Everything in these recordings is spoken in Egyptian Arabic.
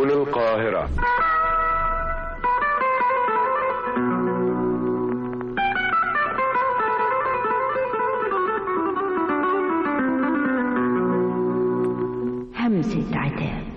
سبل القاهرة همسة عتاب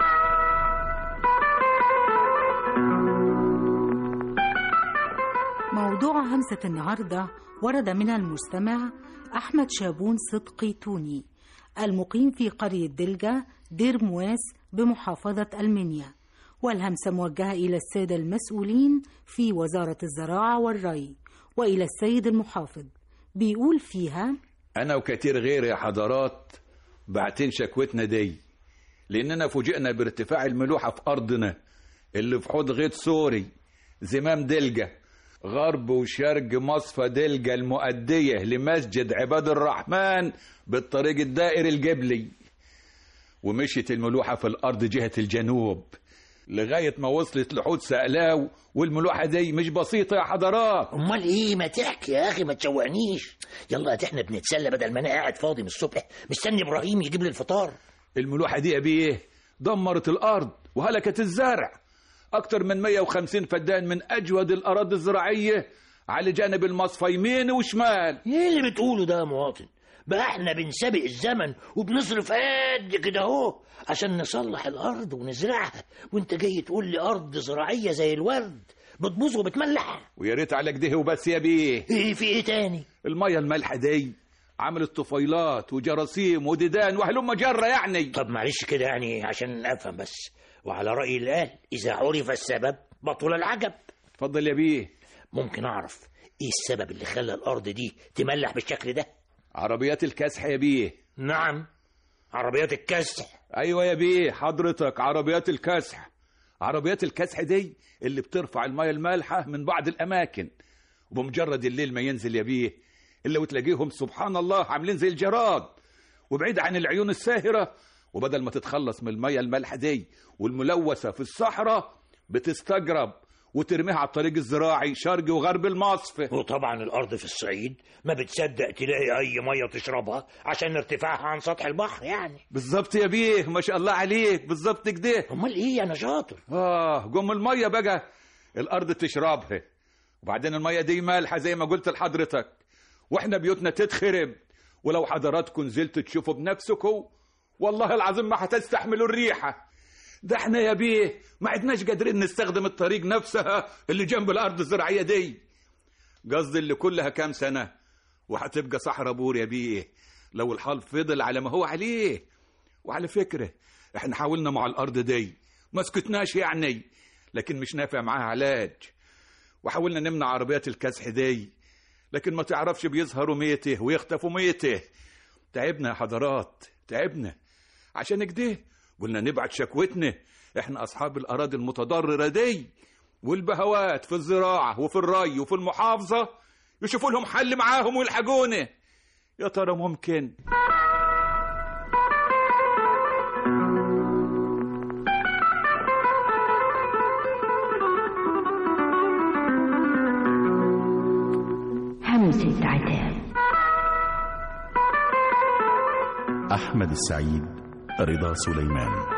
موضوع همسة النهاردة ورد من المستمع أحمد شابون صدقي توني المقيم في قرية دلجة دير مواس بمحافظة المنيا والهمسة موجهة إلى السادة المسؤولين في وزارة الزراعة والري وإلى السيد المحافظ بيقول فيها أنا وكتير غيري يا حضرات بعتين شكوتنا دي لأننا فوجئنا بارتفاع الملوحة في أرضنا اللي في حوض غيط سوري زمام دلجة غرب وشرق مصفى دلجة المؤدية لمسجد عباد الرحمن بالطريق الدائري الجبلي ومشيت الملوحة في الأرض جهة الجنوب لغاية ما وصلت لحوض سقلاو والملوحة دي مش بسيطة يا حضرات امال ايه ما تحكي يا اخي ما تشوقنيش يلا هات احنا بنتسلى بدل ما انا قاعد فاضي من الصبح مستني ابراهيم يجيب لي الفطار الملوحة دي يا بيه دمرت الأرض وهلكت الزرع أكتر من 150 فدان من أجود الأراضي الزراعية على جانب المصفى يمين وشمال ايه اللي بتقوله ده يا مواطن بقى احنا بنسابق الزمن وبنصرف قد كده اهو عشان نصلح الارض ونزرعها وانت جاي تقول لي ارض زراعيه زي الورد بتبوظ وبتملح ويا ريت على كده وبس يا بيه ايه في ايه تاني المية المالحة دي عملت طفيلات وجراثيم وديدان وهلم جرة يعني طب معلش كده يعني عشان افهم بس وعلى راي اللي قال اذا عرف السبب بطل العجب اتفضل يا بيه ممكن اعرف ايه السبب اللي خلى الارض دي تملح بالشكل ده عربيات الكسح يا بيه نعم عربيات الكسح ايوه يا بيه حضرتك عربيات الكسح عربيات الكسح دي اللي بترفع المية المالحة من بعض الأماكن وبمجرد الليل ما ينزل يا بيه إلا وتلاقيهم سبحان الله عاملين زي الجراد وبعيد عن العيون الساهرة وبدل ما تتخلص من المية المالحة دي والملوثة في الصحراء بتستجرب وترميها على الطريق الزراعي شرقي وغرب المصفى وطبعا الارض في الصعيد ما بتصدق تلاقي اي ميه تشربها عشان ارتفاعها عن سطح البحر يعني بالظبط يا بيه ما شاء الله عليك بالظبط كده امال ايه انا شاطر اه جم المية بقى الأرض تشربها وبعدين المية دي مالحة زي ما قلت لحضرتك واحنا بيوتنا تتخرب ولو حضراتكم نزلتوا تشوفوا بنفسكم والله العظيم ما هتستحملوا الريحة ده احنا يا بيه ما عدناش قادرين نستخدم الطريق نفسها اللي جنب الأرض الزراعية دي قصدي اللي كلها كام سنة وهتبقى صحراء بور يا بيه لو الحال فضل على ما هو عليه وعلى فكرة احنا حاولنا مع الأرض دي ما سكتناش يعني لكن مش نافع معاها علاج وحاولنا نمنع عربيات الكسح دي لكن ما تعرفش بيظهروا ميته ويختفوا ميته تعبنا يا حضرات تعبنا عشان كده قلنا نبعت شكوتنا احنا اصحاب الاراضي المتضرره دي والبهوات في الزراعه وفي الري وفي المحافظه يشوفوا لهم حل معاهم ويلحقونا يا ترى ممكن همسة عتاب أحمد السعيد رضا سليمان